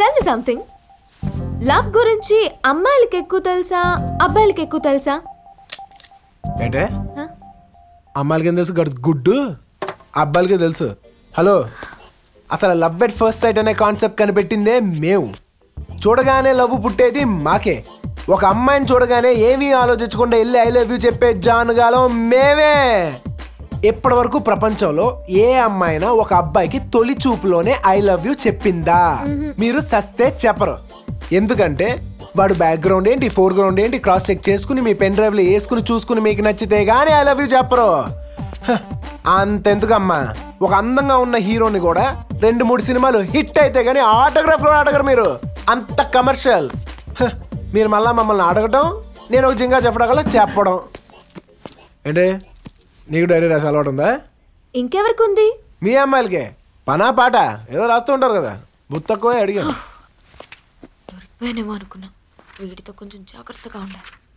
Tell me something love గురించి అమ్మాయిలకి ఎక్కువ తెలుసా అబ్బాయిలకి ఎక్కువ తెలుసా ఏంటే Huh? అమ్మాయిలకి ఏం తెలుసు గడు గుడ్డు అబ్బాయిలకి తెలుసు హలో అసలు లవ్ ఎట్ ఫస్ట్ సైట్ అనే కాన్సెప్ట్ కనిపెట్టిందే మేము చూడగానే లవ్ పుట్టేది మాకే ఒక అమ్మాయిని చూడగానే ఏమీ ఆలోచించకుండా వెళ్ళి ఐ లవ్ యూ చెప్పే జానుగాలో మేమే ఇప్పటి వరకు ప్రపంచంలో ఏ అమ్మాయినా ఒక అబ్బాయికి తొలి చూపులోనే ఐ లవ్ యూ చెప్పిందా మీరు సస్తే చెప్పరు ఎందుకంటే వాడు బ్యాక్గ్రౌండ్ ఏంటి ఫోర్ గ్రౌండ్ ఏంటి క్రాస్ చెక్ చేసుకుని మీ పెన్ డ్రైవ్లో వేసుకుని చూసుకుని మీకు నచ్చితే గానీ ఐ లవ్ యూ చెప్పరు హ, అంతెందుకమ్మా ఒక అందంగా ఉన్న హీరోని కూడా రెండు మూడు సినిమాలు హిట్ అయితే గానీ ఆటోగ్రాఫ్ కూడా అడగరు మీరు అంత కమర్షియల్ హ, మీరు మళ్ళా మమ్మల్ని అడగటం నేను ఒక జింగా చెప్పడం చెప్పడం ఏంటి నీకు డైరీ రాసి అలవాటు ఉందా ఇంకెవరికి ఉంది మీ అమ్మాయిలకే పనా పాట ఏదో రాస్తూ ఉంటారు కదా బుత్తక్కువ అడిగాను దొరికిపోయానేమో అనుకున్నా వీడితో కొంచెం జాగ్రత్తగా ఉండాలి